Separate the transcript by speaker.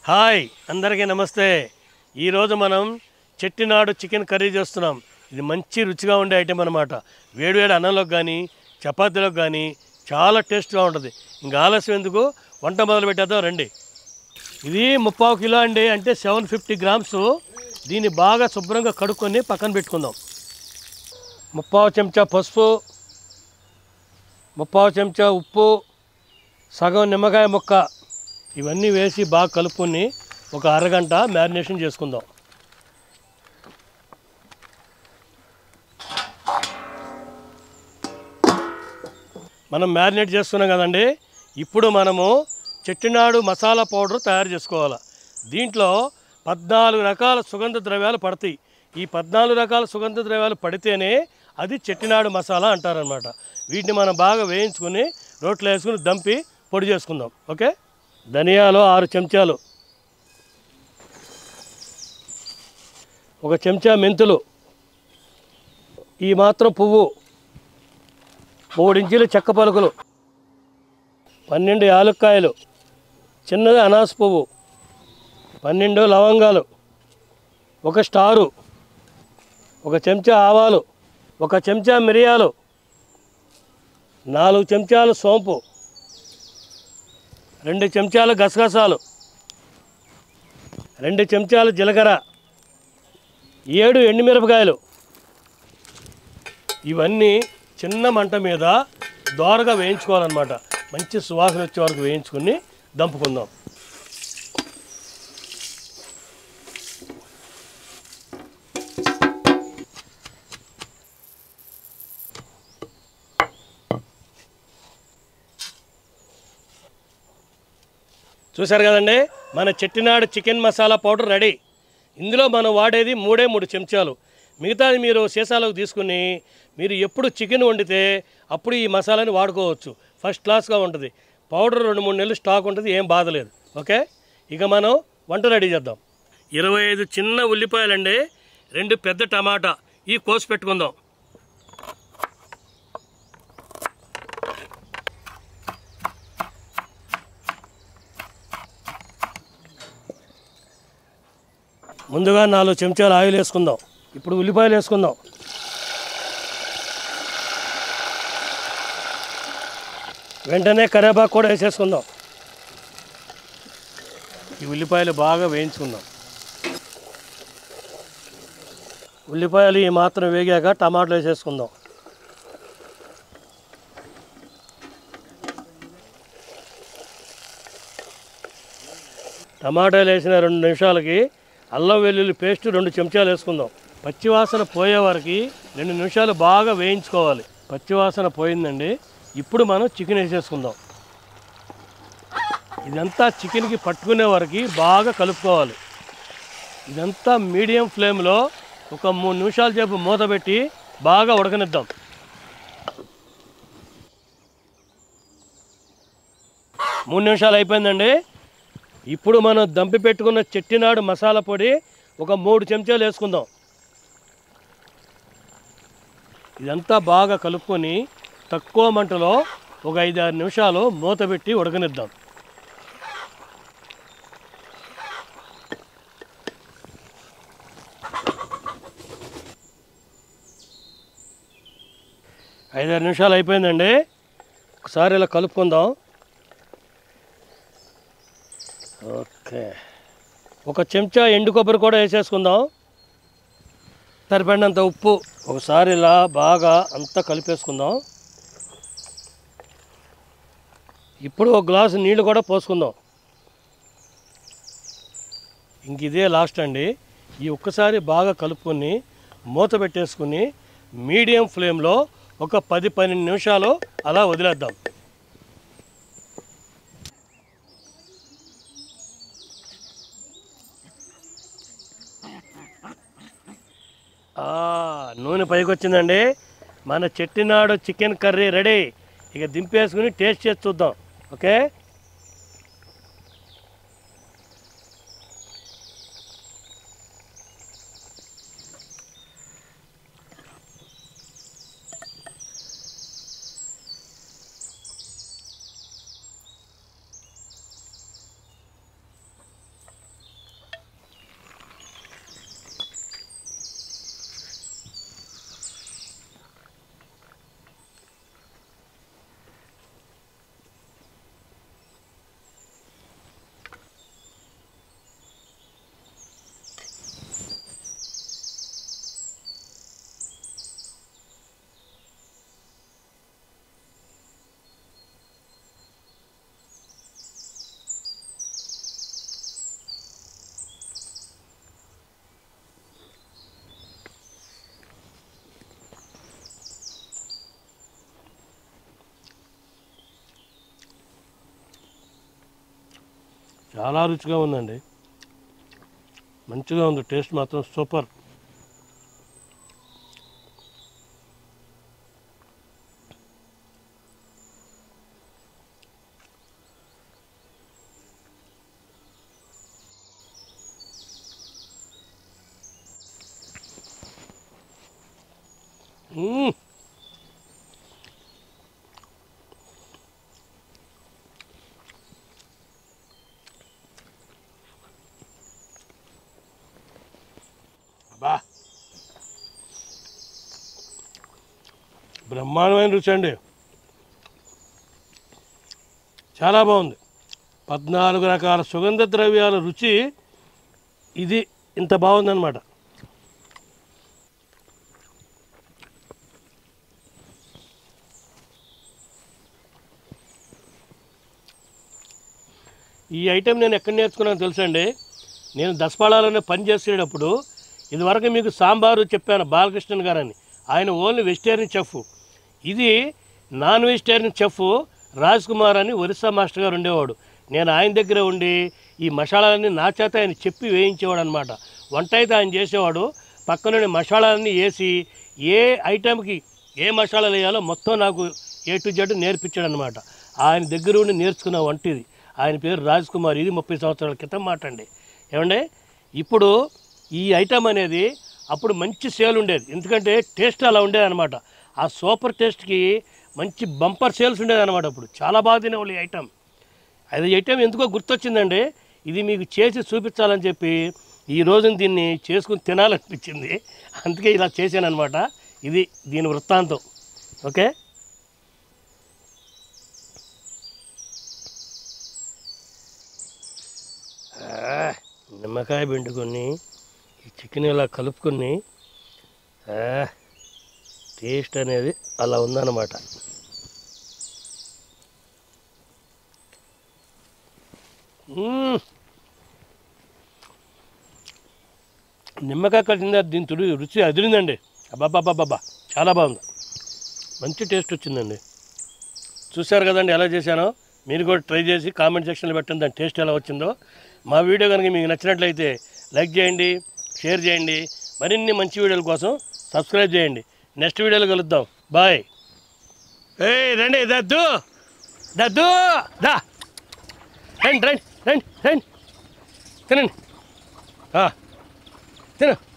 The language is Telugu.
Speaker 1: హాయ్ అందరికీ నమస్తే ఈరోజు మనం చెట్టినాడు చికెన్ కర్రీ చేస్తున్నాం ఇది మంచి రుచిగా ఉండే ఐటెం అనమాట వేడివేడి అన్నంలోకి కానీ చపాతీలోకి కానీ చాలా టేస్ట్గా ఉంటుంది ఇంకా ఆలస్యం ఎందుకు వంట మొదలు పెట్టేద్దాం రండి ఇది ముప్పావు కిలో అండి అంటే సెవెన్ ఫిఫ్టీ గ్రామ్స్ దీన్ని బాగా శుభ్రంగా కడుక్కొని పక్కన పెట్టుకుందాం ముప్పావు చెంచా పసుపు ముప్పావు చెంచా ఉప్పు సగం నిమ్మకాయ ముక్క ఇవన్నీ వేసి బాగా కలుపుకొని ఒక అరగంట మ్యారినేషన్ చేసుకుందాం మనం మ్యారినేట్ చేస్తున్నాం కదండి ఇప్పుడు మనము చెట్టినాడు మసాలా పౌడర్ తయారు చేసుకోవాలి దీంట్లో పద్నాలుగు రకాల సుగంధ ద్రవ్యాలు పడతాయి ఈ పద్నాలుగు రకాల సుగంధ ద్రవ్యాలు పడితేనే అది చెట్టినాడు మసాలా అంటారనమాట వీటిని మనం బాగా వేయించుకొని రోట్లో వేసుకుని దంపి పొడి చేసుకుందాం ఓకే ధనియాలు ఆరు చెంచాలు ఒక చెంచా మెంతులు ఈ మాత్రం పువ్వు మూడించీలు చెక్క పలుకులు పన్నెండు యాలక్కాయలు చిన్నది అనాస పువ్వు పన్నెండు లవంగాలు ఒక స్టారు ఒక చెంచా ఆవాలు ఒక చెంచా మిరియాలు నాలుగు చెంచాలు సోంపు రెండు చెంచాలు గసగసాలు రెండు చెంచాలు జీలకర్ర ఏడు ఎండుమిరపకాయలు ఇవన్నీ చిన్న మంట మీద దోరగా వేయించుకోవాలన్నమాట మంచి సువాసన వచ్చే వరకు వేయించుకుని దంపుకుందాం చూశారు కదండి మన Chettinad chicken masala powder ready ఇందులో మనం వాడేది మూడే మూడు చెంచాలు మిగతాది మీరు సీసాలోకి తీసుకుని మీరు ఎప్పుడు చికెన్ వండితే అప్పుడు ఈ మసాలాని వాడుకోవచ్చు ఫస్ట్ క్లాస్గా ఉంటుంది పౌడర్ రెండు మూడు నెలలు స్టాక్ ఉంటుంది ఏం బాధలేదు ఓకే ఇక మనం వంట రెడీ చేద్దాం ఇరవై ఐదు చిన్న ఉల్లిపాయలండి రెండు పెద్ద టమాటా ఈ కోసి పెట్టుకుందాం ముందుగా నాలుగు చెంచాలు ఆయిల్ వేసుకుందాం ఇప్పుడు ఉల్లిపాయలు వేసుకుందాం వెంటనే కరివేపాకు కూడా వేసేసుకుందాం ఈ ఉల్లిపాయలు బాగా వేయించుకుందాం ఉల్లిపాయలు ఈ మాత్రం వేగాక టమాటాలు వేసేసుకుందాం టమాటాలు వేసిన రెండు నిమిషాలకి అల్లం వెల్లుల్లి పేస్ట్ రెండు చెంచాలు వేసుకుందాం పచ్చివాసన పోయే వరకు రెండు నిమిషాలు బాగా వేయించుకోవాలి పచ్చివాసన పోయిందండి ఇప్పుడు మనం చికెన్ వేసేసుకుందాం ఇదంతా చికెన్కి పట్టుకునే వరకు బాగా కలుపుకోవాలి ఇదంతా మీడియం ఫ్లేమ్లో ఒక మూడు నిమిషాల సేపు మూత పెట్టి బాగా ఉడకనిద్దాం మూడు నిమిషాలు అయిపోయిందండి ఇప్పుడు మనం దంపి పెట్టుకున్న చెట్టినాడు మసాలా పొడి ఒక మూడు చెంచాలు వేసుకుందాం ఇదంతా బాగా కలుపుకొని తక్కువ మంటలో ఒక ఐదు ఆరు నిమిషాలు మూత పెట్టి ఉడకనిద్దాం ఐదారు నిమిషాలు అయిపోయిందండి ఒకసారి ఇలా కలుపుకుందాం ఓకే ఒక చెంచా ఎండు కొబ్బరి కూడా వేసేసుకుందాం సరిపడినంత ఉప్పు ఒకసారి ఇలా బాగా అంతా కలిపేసుకుందాం ఇప్పుడు ఒక గ్లాసు నీళ్ళు కూడా పోసుకుందాం ఇంక ఇదే లాస్ట్ అండి ఈ ఒక్కసారి బాగా కలుపుకొని మూత పెట్టేసుకుని మీడియం ఫ్లేమ్లో ఒక పది పన్నెండు నిమిషాలు అలా వదిలేద్దాం ఆ, నూనె పైకి వచ్చిందండి మన చెట్టినాడు చికెన్ కర్రీ రెడీ ఇక దింపేసుకుని టేస్ట్ చేసి చూద్దాం ఓకే చాలా రుచిగా ఉందండి మంచిగా ఉంది టేస్ట్ మాత్రం సూపర్ మ్మ్. అబ్బా బ్రహ్మాండమైన రుచి అండి చాలా బాగుంది పద్నాలుగు రకాల సుగంధ ద్రవ్యాల రుచి ఇది ఇంత బాగుందన్నమాట ఈ ఐటెం నేను ఎక్కడ నేర్చుకున్నాను తెలుసండి నేను దసపాళాలోనే పని చేసేటప్పుడు ఇదివరకు మీకు సాంబారు చెప్పాను బాలకృష్ణన్ గారని ఆయన ఓన్లీ వెజిటేరియన్ చెఫ్ ఇది non vegetarian chef Raj Kumar అని ఒరిస్సా మాస్టర్ గారు ఉండేవాడు నేను ఆయన దగ్గర ఉండి ఈ మసాలాలన్నీ నా చేత ఆయన చెప్పి వేయించేవాడు అనమాట వంట అయితే ఆయన చేసేవాడు పక్కనుండి మసాలాలన్నీ వేసి ఏ ఐటెంకి ఏ మసాలాలు వేయాలో మొత్తం నాకు ఏ టు జెడ్ నేర్పించాడు అనమాట ఆయన దగ్గర ఉండి నేర్చుకున్న వంట ఇది ఆయన పేరు రాజ్ కుమార్ ఇది ముప్పై సంవత్సరాల క్రితం మాట అండి ఏమండి ఇప్పుడు ఈ ఐటమ్ అనేది అప్పుడు మంచి సేల్ ఉండేది ఎందుకంటే టేస్ట్ అలా ఉండేది అనమాట ఆ సూపర్ టేస్ట్కి మంచి బంపర్ సేల్స్ ఉండేది అనమాట అప్పుడు చాలా బాగా తినేవాళ్ళు ఈ ఐటమ్ అది ఐటమ్ ఎందుకో గుర్తొచ్చిందండి ఇది మీకు చేసి చూపించాలని చెప్పి ఈ రోజున దీన్ని చేసుకుని తినాలనిపించింది అందుకే ఇలా చేశాను అనమాట ఇది దీని వృత్తాంతం ఓకే ఆ, నిమ్మకాయ పిండుకొని ఈ చికెన్ ఇలా కలుపుకొని ఆ, టేస్ట్ అనేది అలా ఉందన్నమాట మ్మ్. నిమ్మకాయ కలిసిందా దీని తుడి రుచి అదిరిందండి అబ్బాబ్బాబ్బా చాలా బాగుంది మంచి టేస్ట్ వచ్చిందండి చూశారు కదండి ఎలా చేశానో మీరు కూడా ట్రై చేసి కామెంట్ సెక్షన్లో పెట్టండి దాని టేస్ట్ ఎలా వచ్చిందో మా వీడియో కనుక మీకు నచ్చినట్లయితే లైక్ చేయండి షేర్ చేయండి మరిన్ని మంచి వీడియోల కోసం సబ్స్క్రైబ్ చేయండి నెక్స్ట్ వీడియోలో కలుద్దాం బాయ్ ఏయ్ రండి దద్దు దద్దు దా రండి రండి రండి రండి తినండి ఆ, తిను